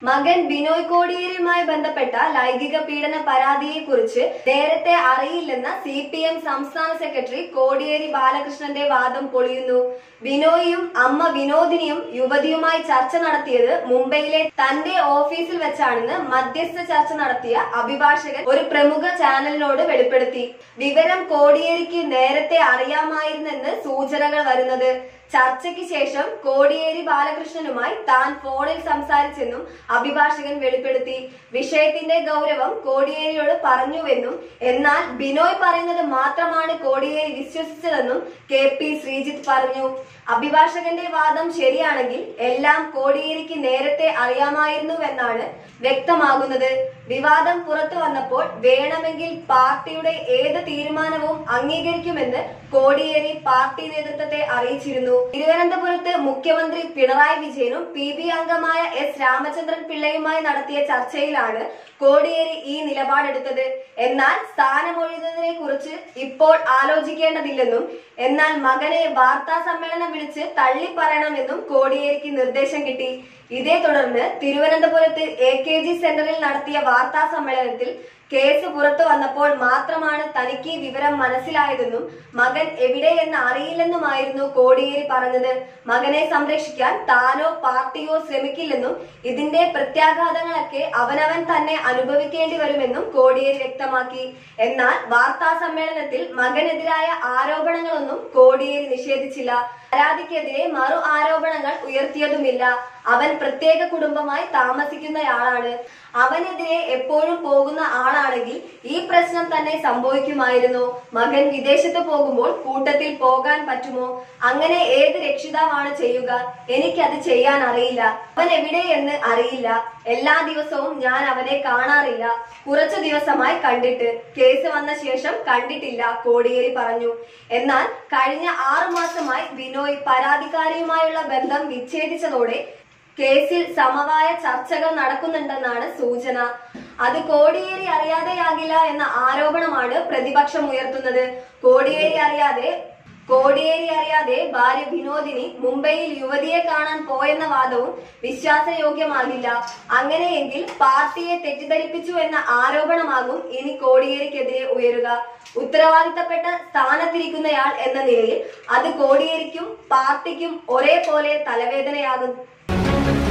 മകൻ ബിനോയ് കോടിയേരിയുമായി ബന്ധപ്പെട്ട ലൈംഗിക പീഡന പരാതിയെക്കുറിച്ച് നേരത്തെ അറിയില്ലെന്ന സി പി എം സംസ്ഥാന സെക്രട്ടറി കോടിയേരി ബാലകൃഷ്ണന്റെ വാദം പൊളിയുന്നു ബിനോയും അമ്മ വിനോദിനിയും യുവതിയുമായി ചർച്ച നടത്തിയത് മുംബൈയിലെ തന്റെ ഓഫീസിൽ വെച്ചാണെന്ന് മധ്യസ്ഥ ചർച്ച നടത്തിയ അഭിഭാഷകൻ ഒരു പ്രമുഖ ചാനലിനോട് വെളിപ്പെടുത്തി വിവരം കോടിയേരിക്ക് നേരത്തെ അറിയാമായിരുന്നെന്ന് സൂചനകൾ വരുന്നത് ചർച്ചയ്ക്ക് ശേഷം കോടിയേരി ബാലകൃഷ്ണനുമായി താൻ ഫോണിൽ സംസാരിച്ചെന്നും അഭിഭാഷകൻ വെളിപ്പെടുത്തി വിഷയത്തിന്റെ ഗൗരവം കോടിയേരിയോട് പറഞ്ഞുവെന്നും എന്നാൽ ബിനോയ് പറയുന്നത് മാത്രമാണ് കോടിയേരി വിശ്വസിച്ചതെന്നും കെ പി ശ്രീജിത്ത് പറഞ്ഞു അഭിഭാഷകന്റെ വാദം ശരിയാണെങ്കിൽ എല്ലാം കോടിയേരിക്ക് നേരത്തെ അറിയാമായിരുന്നുവെന്നാണ് വ്യക്തമാകുന്നത് വിവാദം പുറത്തു വന്നപ്പോൾ വേണമെങ്കിൽ പാർട്ടിയുടെ ഏത് തീരുമാനവും അംഗീകരിക്കുമെന്ന് കോടിയേരി പാർട്ടി നേതൃത്വത്തെ അറിയിച്ചിരുന്നു തിരുവനന്തപുരത്ത് മുഖ്യമന്ത്രി പിണറായി വിജയനും പി ബി അംഗമായ എസ് രാമചന്ദ്രൻ പിള്ളയുമായി നടത്തിയ ചർച്ചയിലാണ് കോടിയേരി ഈ നിലപാടെടുത്തത് എന്നാൽ സ്ഥാനമൊഴിയുന്നതിനെ കുറിച്ച് ഇപ്പോൾ ആലോചിക്കേണ്ടതില്ലെന്നും എന്നാൽ മകനെ വാർത്താ സമ്മേളനം വിളിച്ച് തള്ളിപ്പറയണമെന്നും കോടിയേരിക്ക് നിർദ്ദേശം കിട്ടി ഇതേ തുടർന്ന് തിരുവനന്തപുരത്ത് എ കെ ജി സെന്ററിൽ നടത്തിയ വാർത്താ സമ്മേളനത്തിൽ കേസ് പുറത്തു വന്നപ്പോൾ മാത്രമാണ് തനിക്ക് ഈ വിവരം മനസ്സിലായതെന്നും മകൻ എവിടെയെന്ന് അറിയില്ലെന്നുമായിരുന്നു കോടിയേരി പറഞ്ഞത് മകനെ സംരക്ഷിക്കാൻ താനോ പാർട്ടിയോ ശ്രമിക്കില്ലെന്നും ഇതിന്റെ പ്രത്യാഘാതങ്ങളൊക്കെ അവനവൻ തന്നെ അനുഭവിക്കേണ്ടി വരുമെന്നും കോടിയേരി വ്യക്തമാക്കി എന്നാൽ വാർത്താ സമ്മേളനത്തിൽ മകനെതിരായ ആരോപണങ്ങളൊന്നും കോടിയേരി നിഷേധിച്ചില്ല പരാതിക്കെതിരെ മറു ആരോപണങ്ങൾ ഉയർത്തിയതുമില്ല അവൻ പ്രത്യേക കുടുംബമായി താമസിക്കുന്നയാളാണ് അവനെതിരെ എപ്പോഴും പോകുന്ന ആളാണെങ്കിൽ ഈ പ്രശ്നം തന്നെ സംഭവിക്കുമായിരുന്നു മകൻ വിദേശത്ത് പോകുമ്പോൾ കൂട്ടത്തിൽ പോകാൻ പറ്റുമോ അങ്ങനെ ഏത് രക്ഷിതാവാണ് ചെയ്യുക എനിക്കത് ചെയ്യാൻ അറിയില്ല അവൻ എവിടെയെന്ന് അറിയില്ല എല്ലാ ദിവസവും ഞാൻ അവനെ കാണാറില്ല കുറച്ചു ദിവസമായി കണ്ടിട്ട് കേസ് വന്ന ശേഷം കണ്ടിട്ടില്ല കോടിയേരി പറഞ്ഞു എന്നാൽ കഴിഞ്ഞ ആറു മാസമായി ബിനോയ് പരാതിക്കാരിയുമായുള്ള ബന്ധം വിച്ഛേദിച്ചതോടെ കേസിൽ സമവായ ചർച്ചകൾ നടക്കുന്നുണ്ടെന്നാണ് സൂചന അത് കോടിയേരി അറിയാതെയാകില്ല എന്ന ആരോപണമാണ് പ്രതിപക്ഷം ഉയർത്തുന്നത് കോടിയേരി അറിയാതെ കോടിയേരി അറിയാതെ ഭാര്യ വിനോദിനി മുംബൈയിൽ യുവതിയെ കാണാൻ പോയെന്ന വാദവും വിശ്വാസയോഗ്യമാകില്ല അങ്ങനെയെങ്കിൽ പാർട്ടിയെ തെറ്റിദ്ധരിപ്പിച്ചു എന്ന ആരോപണമാകും ഇനി കോടിയേരിക്കെതിരെ ഉയരുക ഉത്തരവാദിത്തപ്പെട്ട സ്ഥാനത്തിരിക്കുന്നയാൾ എന്ന നിലയിൽ അത് കോടിയേരിക്കും പാർട്ടിക്കും ഒരേപോലെ തലവേദനയാകും